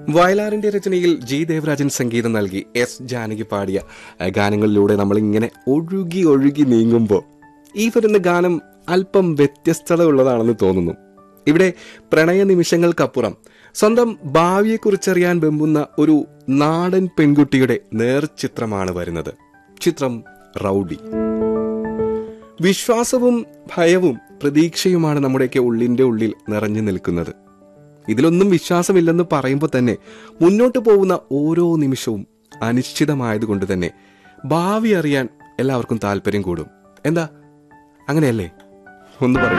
വയലാറിന്റെ രചനയിൽ ജി ദേവരാജൻ സംഗീതം നൽകി എസ് ജാനകി പാടിയ ആ, ഗാനങ്ങളിലൂടെ നമ്മളിങ്ങനെ ഒഴുകി ഒഴുകി നീങ്ങുമ്പോൾ ഈ വരുന്ന ഗാനം അല്പം വ്യത്യസ്തത ഉള്ളതാണെന്ന് തോന്നുന്നു ഇവിടെ പ്രണയ നിമിഷങ്ങൾക്കപ്പുറം സ്വന്തം ഭാവിയെക്കുറിച്ചറിയാൻ വെമ്പുന്ന ഒരു നാടൻ പെൺകുട്ടിയുടെ നേർചിത്രമാണ് വരുന്നത് ചിത്രം റൗഡി വിശ്വാസവും ഭയവും പ്രതീക്ഷയുമാണ് നമ്മുടെയൊക്കെ ഉള്ളിന്റെ ഉള്ളിൽ നിറഞ്ഞു നിൽക്കുന്നത് ഇതിലൊന്നും വിശ്വാസമില്ലെന്ന് പറയുമ്പോൾ തന്നെ മുന്നോട്ട് പോകുന്ന ഓരോ നിമിഷവും അനിശ്ചിതമായതുകൊണ്ട് തന്നെ ഭാവി അറിയാൻ എല്ലാവർക്കും താല്പര്യം കൂടും എന്താ അങ്ങനെയല്ലേ ഒന്ന് പറയൂ